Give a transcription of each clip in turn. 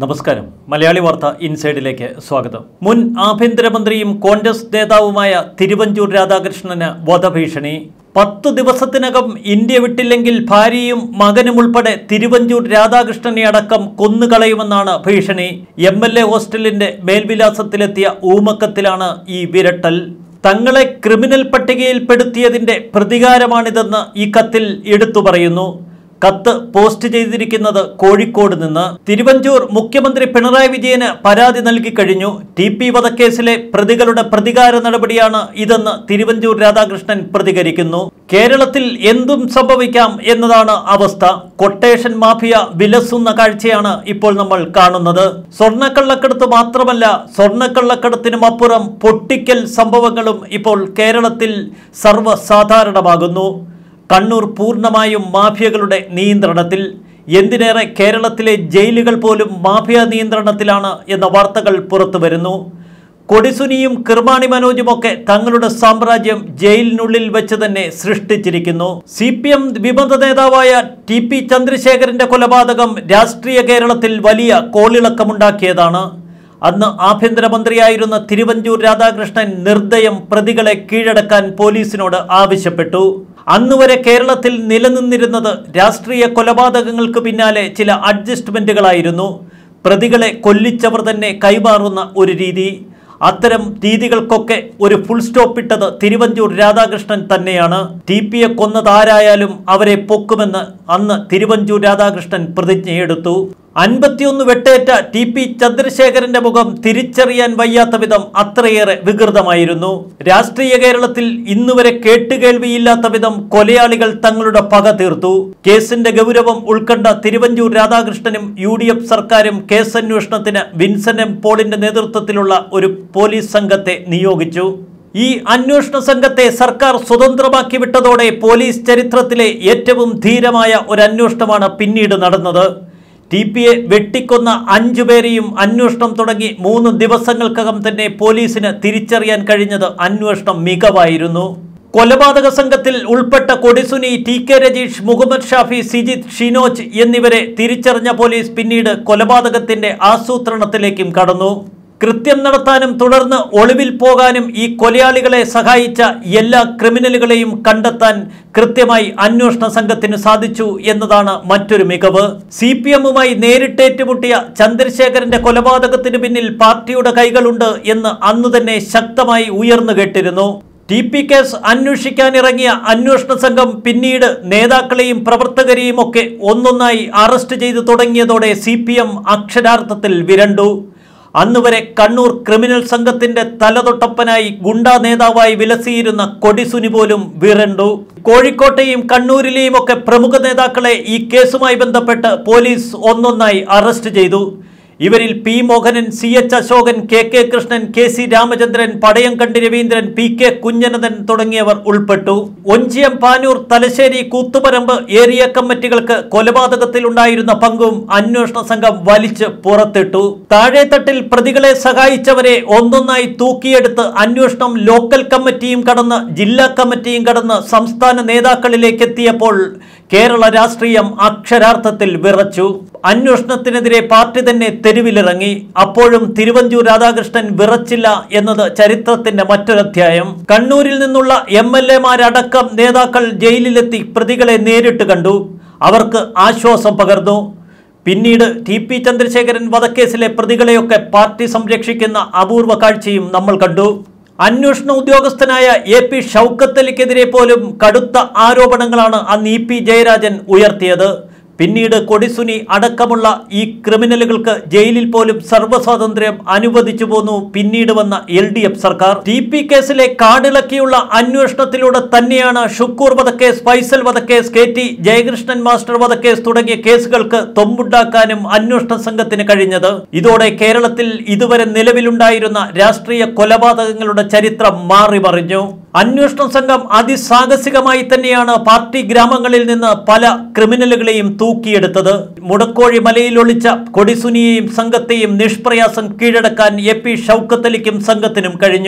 നമസ്കാരം മലയാളി വാർത്ത ഇൻസൈഡിലേക്ക് സ്വാഗതം മുൻ ആഭ്യന്തരമന്ത്രിയും കോൺഗ്രസ് നേതാവുമായ തിരുവഞ്ചൂർ രാധാകൃഷ്ണന് വധഭീഷണി പത്തു ദിവസത്തിനകം ഇന്ത്യ വിട്ടില്ലെങ്കിൽ ഭാര്യയും മകനും ഉൾപ്പെടെ തിരുവഞ്ചൂർ രാധാകൃഷ്ണനെ അടക്കം കൊന്നുകളയുമെന്നാണ് ഭീഷണി എം എൽ എ ഹോസ്റ്റലിന്റെ മേൽവിലാസത്തിലെത്തിയ ഊമക്കത്തിലാണ് ഈ വിരട്ടൽ തങ്ങളെ ക്രിമിനൽ പട്ടികയിൽപ്പെടുത്തിയതിന്റെ പ്രതികാരമാണിതെന്ന് ഈ കത്തിൽ എടുത്തു പറയുന്നു കത്ത് പോസ്റ്റ് ചെയ്തിരിക്കുന്നത് കോഴിക്കോട് നിന്ന് തിരുവഞ്ചൂർ മുഖ്യമന്ത്രി പിണറായി വിജയന് പരാതി നൽകി കഴിഞ്ഞു ടി പി വധക്കേസിലെ പ്രതികളുടെ പ്രതികാര നടപടിയാണ് ഇതെന്ന് തിരുവഞ്ചൂർ രാധാകൃഷ്ണൻ പ്രതികരിക്കുന്നു കേരളത്തിൽ എന്തും സംഭവിക്കാം എന്നതാണ് അവസ്ഥ കൊട്ടേഷൻ മാഫിയ വിലസുന്ന കാഴ്ചയാണ് ഇപ്പോൾ നമ്മൾ കാണുന്നത് സ്വർണ്ണക്കള്ളക്കടത്ത് മാത്രമല്ല സ്വർണ്ണക്കള്ളക്കടത്തിനും അപ്പുറം പൊട്ടിക്കൽ സംഭവങ്ങളും ഇപ്പോൾ കേരളത്തിൽ സർവ്വസാധാരണമാകുന്നു കണ്ണൂർ പൂർണ്ണമായും മാഫിയകളുടെ നിയന്ത്രണത്തിൽ എന്തിനേറെ കേരളത്തിലെ ജയിലുകൾ പോലും മാഫിയ നിയന്ത്രണത്തിലാണ് എന്ന വാർത്തകൾ പുറത്തു വരുന്നു കൊടിസുനിയും കിർമാണി മനോജുമൊക്കെ തങ്ങളുടെ സാമ്രാജ്യം ജയിലിനുള്ളിൽ വെച്ച് തന്നെ സൃഷ്ടിച്ചിരിക്കുന്നു സി പി എം വിമത നേതാവായ ടി പി ചന്ദ്രശേഖരന്റെ കൊലപാതകം രാഷ്ട്രീയ കേരളത്തിൽ വലിയ കോളിളക്കമുണ്ടാക്കിയതാണ് അന്ന് ആഭ്യന്തരമന്ത്രിയായിരുന്ന തിരുവഞ്ചൂർ രാധാകൃഷ്ണൻ നിർദ്ദയം പ്രതികളെ കീഴടക്കാൻ പോലീസിനോട് ആവശ്യപ്പെട്ടു അന്നുവരെ കേരളത്തിൽ നിലനിന്നിരുന്നത് രാഷ്ട്രീയ കൊലപാതകങ്ങൾക്ക് പിന്നാലെ ചില അഡ്ജസ്റ്റ്മെന്റുകളായിരുന്നു പ്രതികളെ കൊല്ലിച്ചവർ തന്നെ കൈമാറുന്ന ഒരു രീതി അത്തരം രീതികൾക്കൊക്കെ ഒരു ഫുൾ സ്റ്റോപ്പ് ഇട്ടത് തിരുവഞ്ചൂർ രാധാകൃഷ്ണൻ തന്നെയാണ് ടി പിയെ കൊന്നതാരായാലും അവരെ പൊക്കുമെന്ന് അന്ന് തിരുവഞ്ചൂർ രാധാകൃഷ്ണൻ പ്രതിജ്ഞയെടുത്തു അൻപത്തിയൊന്ന് വെട്ടേറ്റ ടി പി ചന്ദ്രശേഖരന്റെ മുഖം തിരിച്ചറിയാൻ വയ്യാത്ത വിധം അത്രയേറെ വികൃതമായിരുന്നു രാഷ്ട്രീയ കേരളത്തിൽ ഇന്നുവരെ കേട്ടുകേൾവിയില്ലാത്ത വിധം കൊലയാളികൾ തങ്ങളുടെ പക തീർത്തു കേസിന്റെ ഗൗരവം ഉൾക്കണ്ട തിരുവഞ്ചൂർ രാധാകൃഷ്ണനും യു ഡി എഫ് സർക്കാരും കേസന്വേഷണത്തിന് വിൻസെന്റ് എം പോളിന്റെ നേതൃത്വത്തിലുള്ള ഒരു പോലീസ് സംഘത്തെ നിയോഗിച്ചു ഈ അന്വേഷണ സംഘത്തെ സർക്കാർ സ്വതന്ത്രമാക്കി വിട്ടതോടെ പോലീസ് ചരിത്രത്തിലെ ഏറ്റവും ധീരമായ ഒരു അന്വേഷണമാണ് പിന്നീട് നടന്നത് ടി പിയെ വെട്ടിക്കൊന്ന അഞ്ചു പേരെയും അന്വേഷണം തുടങ്ങി മൂന്ന് ദിവസങ്ങൾക്കകം തന്നെ പോലീസിന് തിരിച്ചറിയാൻ കഴിഞ്ഞത് അന്വേഷണം മികവായിരുന്നു കൊലപാതക സംഘത്തിൽ ഉൾപ്പെട്ട കൊടിസുനി ടി കെ രജീഷ് മുഹമ്മദ് ഷാഫി സിജിത് ഷിനോജ് എന്നിവരെ തിരിച്ചറിഞ്ഞ പോലീസ് പിന്നീട് കൊലപാതകത്തിന്റെ ആസൂത്രണത്തിലേക്കും കടന്നു കൃത്യം നടത്താനും തുടർന്ന് ഒളിവിൽ പോകാനും ഈ കൊലയാളികളെ സഹായിച്ച എല്ലാ ക്രിമിനലുകളെയും കണ്ടെത്താൻ കൃത്യമായി അന്വേഷണ സംഘത്തിന് സാധിച്ചു എന്നതാണ് മറ്റൊരു മികവ് സി പി എമ്മുമായി നേരിട്ട് ഏറ്റുമുട്ടിയ ചന്ദ്രശേഖരന്റെ കൊലപാതകത്തിന് പിന്നിൽ പാർട്ടിയുടെ കൈകളുണ്ട് എന്ന് അന്നു തന്നെ ശക്തമായി ഉയർന്നു കേട്ടിരുന്നു ടി പി കേസ് അന്വേഷിക്കാനിറങ്ങിയ അന്വേഷണ സംഘം പിന്നീട് നേതാക്കളെയും പ്രവർത്തകരെയും ഒക്കെ ഒന്നൊന്നായി അറസ്റ്റ് ചെയ്തു തുടങ്ങിയതോടെ സി പി എം അക്ഷരാർത്ഥത്തിൽ വിരണ്ടു അന്നുവരെ കണ്ണൂർ ക്രിമിനൽ സംഘത്തിന്റെ തലതൊട്ടപ്പനായി ഗുണ്ടാ നേതാവായി വിലസിയിരുന്ന കൊടിസുനി പോലും വിരണ്ടു കോഴിക്കോട്ടെയും കണ്ണൂരിലെയും ഒക്കെ പ്രമുഖ നേതാക്കളെ ഈ കേസുമായി ബന്ധപ്പെട്ട് പോലീസ് ഒന്നൊന്നായി അറസ്റ്റ് ചെയ്തു ഇവരിൽ P Mohanan C H Ashokan K K Krishnan K C Ramachandran Padayamkandi Raveendran P K Kunhanandan തുടങ്ങിയവർ ഉൾപ്പെട്ടു ഒഞ്ചിയം പാനൂർ തലശ്ശേരി കൂത്തുപറമ്പ് ഏരിയ കമ്മിറ്റികൾക്ക് കൊലപാതകത്തിലുണ്ടായിരുന്ന പങ്കും അന്വേഷണ സംഘം വലിച്ച് പുറത്തിട്ടു താഴെത്തട്ടിൽ പ്രതികളെ സഹായിച്ചവരെ ഒന്നൊന്നായി തൂക്കിയെടുത്ത് അന്വേഷണം ലോക്കൽ കമ്മിറ്റിയും കടന്ന് ജില്ലാ കമ്മിറ്റിയും കടന്ന് സംസ്ഥാന നേതാക്കളിലേക്ക് എത്തിയപ്പോൾ കേരള രാഷ്ട്രീയം അക്ഷരാർത്ഥത്തിൽ വിറച്ചു അന്വേഷണത്തിനെതിരെ പാർട്ടി തന്നെ തെരുവിലിറങ്ങി അപ്പോഴും തിരുവഞ്ചൂർ രാധാകൃഷ്ണൻ വിറച്ചില്ല എന്നത് ചരിത്രത്തിന്റെ മറ്റൊരധ്യായം കണ്ണൂരിൽ നിന്നുള്ള എം എൽ എമാരടക്കം നേതാക്കൾ ജയിലിലെത്തി പ്രതികളെ നേരിട്ട് കണ്ടു അവർക്ക് ആശ്വാസം പകർന്നു പിന്നീട് ടി പി ചന്ദ്രശേഖരൻ വധക്കേസിലെ പ്രതികളെയൊക്കെ പാർട്ടി സംരക്ഷിക്കുന്ന അപൂർവ കാഴ്ചയും നമ്മൾ കണ്ടു അന്വേഷണ ഉദ്യോഗസ്ഥനായ എ പി ഷൗക്കത്തലിക്കെതിരെ പോലും കടുത്ത ആരോപണങ്ങളാണ് അന്ന് ഇ പി ജയരാജൻ ഉയർത്തിയത് പിന്നീട് കൊടിസുനി അടക്കമുള്ള ഈ ക്രിമിനലുകൾക്ക് ജയിലിൽ പോലും സർവ്വസ്വാതന്ത്ര്യം അനുവദിച്ചു പോന്നു പിന്നീട് വന്ന എൽ ഡി എഫ് സർക്കാർ ടി പി കേസിലെ കാടിളക്കിയുള്ള അന്വേഷണത്തിലൂടെ തന്നെയാണ് ഷുക്കൂർ വധക്കേസ് ഫൈസൽ വധക്കേസ് കെ ടി ജയകൃഷ്ണൻ മാസ്റ്റർ വധക്കേസ് തുടങ്ങിയ കേസുകൾക്ക് തൊമ്പുണ്ടാക്കാനും അന്വേഷണ സംഘത്തിന് കഴിഞ്ഞത് ഇതോടെ കേരളത്തിൽ ഇതുവരെ നിലവിലുണ്ടായിരുന്ന രാഷ്ട്രീയ കൊലപാതകങ്ങളുടെ ചരിത്രം മാറിമറിഞ്ഞു അന്വേഷണ സംഘം അതിസാഹസികമായി തന്നെയാണ് പാർട്ടി ഗ്രാമങ്ങളിൽ നിന്ന് പല ക്രിമിനലുകളെയും തൂക്കിയെടുത്തത് മുടക്കോഴി മലയിൽ ഒളിച്ച കൊടിസുനിയെയും സംഘത്തെയും നിഷ്പ്രയാസം കീഴടക്കാൻ എ പി ഷൗക്കത്തലിക്കും സംഘത്തിനും കഴിഞ്ഞു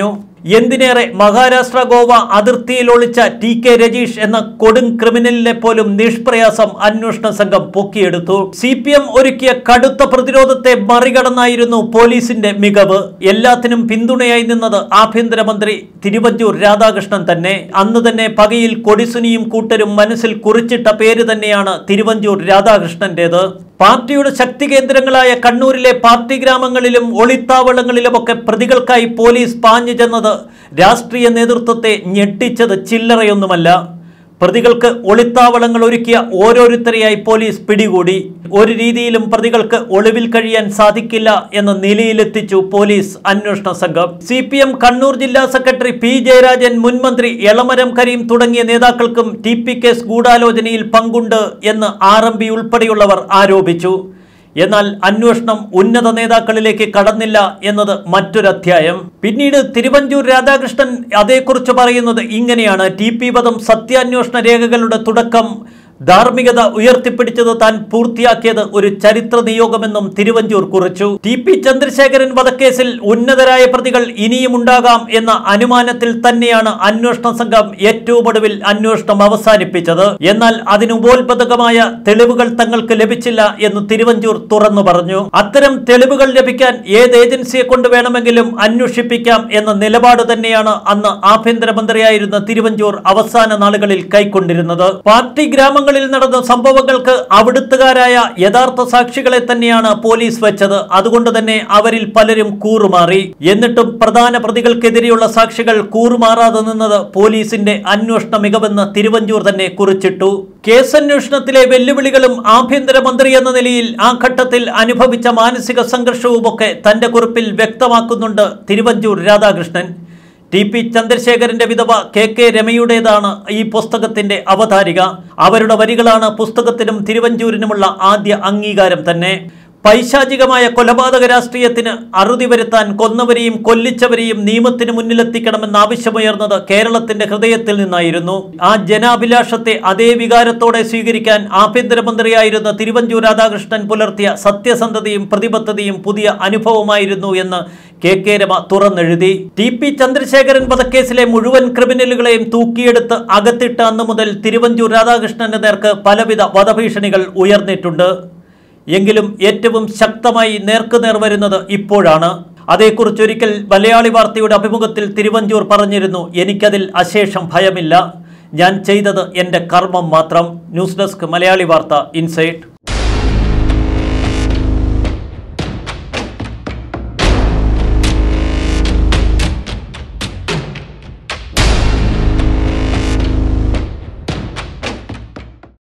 എന്തിനേറെ മഹാരാഷ്ട്ര ഗോവ അതിർത്തിയിൽ ഒളിച്ച ടി കെ രജീഷ് എന്ന കൊടും ക്രിമിനലിനെ പോലും നിഷ്പ്രയാസം അന്വേഷണ സംഘം പൊക്കിയെടുത്തു സി പി എം ഒരുക്കിയ കടുത്ത പ്രതിരോധത്തെ മറികടന്നായിരുന്നു പോലീസിന്റെ മികവ് എല്ലാത്തിനും പിന്തുണയായി നിന്നത് ആഭ്യന്തരമന്ത്രി തിരുവഞ്ചൂർ രാധാകൃഷ്ണൻ തന്നെ അന്ന് തന്നെ പകയിൽ കൊടിസുനിയും കൂട്ടരും മനസ്സിൽ കുറിച്ചിട്ട പേര് തന്നെയാണ് തിരുവഞ്ചൂർ രാധാകൃഷ്ണന്റേത് പാർട്ടിയുടെ ശക്തി കേന്ദ്രങ്ങളായ കണ്ണൂരിലെ പാർട്ടി ഗ്രാമങ്ങളിലും ഒളിത്താവളങ്ങളിലുമൊക്കെ പ്രതികൾക്കായി പോലീസ് പാഞ്ഞു ചെന്നത് രാഷ്ട്രീയ നേതൃത്വത്തെ ഞെട്ടിച്ചത് ചില്ലറയൊന്നുമല്ല പ്രതികൾക്ക് ഒളിത്താവളങ്ങൾ ഒരുക്കിയ ഓരോരുത്തരെയായി പോലീസ് പിടികൂടി ഒരു രീതിയിലും പ്രതികൾക്ക് ഒളിവിൽ കഴിയാൻ സാധിക്കില്ല എന്ന നിലയിലെത്തിച്ചു പോലീസ് അന്വേഷണ സംഘം സി പി എം കണ്ണൂർ ജില്ലാ സെക്രട്ടറി പി ജയരാജൻ മുൻമന്ത്രി എളമരം കരീം തുടങ്ങിയ നേതാക്കൾക്കും ടി പി കേസ് ഗൂഢാലോചനയിൽ പങ്കുണ്ട് എന്ന് ആർ എം പി ഉൾപ്പെടെയുള്ളവർ ആരോപിച്ചു എന്നാൽ അന്വേഷണം ഉന്നത നേതാക്കളിലേക്ക് കടന്നില്ല എന്നത് മറ്റൊരധ്യായം പിന്നീട് തിരുവഞ്ചൂർ രാധാകൃഷ്ണൻ അതേക്കുറിച്ച് പറയുന്നത് ഇങ്ങനെയാണ് ടി പി വധം സത്യാന്വേഷണ രേഖകളുടെ തുടക്കം ധാർമ്മികത ഉയർത്തിപ്പിടിച്ചത് താൻ പൂർത്തിയാക്കിയത് ഒരു ചരിത്ര നിയോഗമെന്നും തിരുവഞ്ചൂർ കുറിച്ചു ടി പി ചന്ദ്രശേഖരൻ വധക്കേസിൽ ഉന്നതരായ പ്രതികൾ ഇനിയും ഉണ്ടാകാം എന്ന അനുമാനത്തിൽ തന്നെയാണ് അന്വേഷണ സംഘം ഏറ്റവും ഒടുവിൽ അന്വേഷണം അവസാനിപ്പിച്ചത് എന്നാൽ അതിനുപോത്ബദ്ധകമായ തെളിവുകൾ തങ്ങൾക്ക് ലഭിച്ചില്ല എന്ന് തിരുവഞ്ചൂർ തുറന്നു പറഞ്ഞു അത്തരം തെളിവുകൾ ലഭിക്കാൻ ഏത് ഏജൻസിയെ കൊണ്ട് വേണമെങ്കിലും അന്വേഷിപ്പിക്കാം എന്ന നിലപാട് തന്നെയാണ് അന്ന് ആഭ്യന്തരമന്ത്രിയായിരുന്ന തിരുവഞ്ചൂർ അവസാന നാളുകളിൽ കൈക്കൊണ്ടിരുന്നത് പാർട്ടി ഗ്രാമങ്ങളിൽ നടന്ന സംഭവങ്ങൾക്ക് അവിടുത്തുകാരായ യഥാർത്ഥ സാക്ഷികളെ തന്നെയാണ് പോലീസ് വെച്ചത് അതുകൊണ്ട് തന്നെ അവരിൽ പലരും കൂറുമാറി എന്നിട്ടും പ്രധാന പ്രതികൾക്കെതിരെയുള്ള സാക്ഷികൾ കൂറുമാറാതെ നിന്നത് പോലീസിന്റെ അന്വേഷണ മികവെന്ന് തിരുവഞ്ചൂർ തന്നെ കുറിച്ചിട്ടു കേസന്വേഷണത്തിലെ വെല്ലുവിളികളും ആഭ്യന്തരമന്ത്രി എന്ന നിലയിൽ ആ ഘട്ടത്തിൽ അനുഭവിച്ച മാനസിക സംഘർഷവുമൊക്കെ തന്റെ കുറിപ്പിൽ വ്യക്തമാക്കുന്നുണ്ട് തിരുവഞ്ചൂർ രാധാകൃഷ്ണൻ ടി പി ചന്ദ്രശേഖരന്റെ വിധവ കെ കെ രമയുടേതാണ് ഈ പുസ്തകത്തിന്റെ അവതാരിക അവരുടെ വരികളാണ് പുസ്തകത്തിനും തിരുവഞ്ചൂരിനുമുള്ള ആദ്യ അംഗീകാരം തന്നെ പൈശാചികമായ കൊലപാതക രാഷ്ട്രീയത്തിന് അറുതി വരുത്താൻ കൊന്നവരെയും കൊല്ലിച്ചവരെയും നിയമത്തിന് മുന്നിലെത്തിക്കണമെന്ന ആവശ്യമുയർന്നത് കേരളത്തിന്റെ ഹൃദയത്തിൽ നിന്നായിരുന്നു ആ ജനാഭിലാഷത്തെ അതേ വികാരത്തോടെ സ്വീകരിക്കാൻ ആഭ്യന്തരമന്ത്രിയായിരുന്ന തിരുവഞ്ചൂർ രാധാകൃഷ്ണൻ പുലർത്തിയ സത്യസന്ധതയും പ്രതിബദ്ധതയും പുതിയ അനുഭവമായിരുന്നു എന്ന് കെ കെ രമ തുറന്നെഴുതി ടി പി ചന്ദ്രശേഖരൻ വധക്കേസിലെ മുഴുവൻ ക്രിമിനലുകളെയും തൂക്കിയെടുത്ത് അകത്തിട്ട അന്നു മുതൽ തിരുവഞ്ചൂർ രാധാകൃഷ്ണന്റെ നേർക്ക് പലവിധ വധഭീഷണികൾ ഉയർന്നിട്ടുണ്ട് എങ്കിലും ഏറ്റവും ശക്തമായി നേർക്കുനേർ വരുന്നത് ഇപ്പോഴാണ് അതേക്കുറിച്ചൊരിക്കൽ മലയാളി വാർത്തയുടെ അഭിമുഖത്തിൽ തിരുവഞ്ചൂർ പറഞ്ഞിരുന്നു എനിക്കതിൽ അശേഷം ഭയമില്ല ഞാൻ ചെയ്തത് എൻ്റെ കർമ്മം മാത്രം ന്യൂസ് ഡെസ്ക് മലയാളി വാർത്ത ഇൻസൈറ്റ്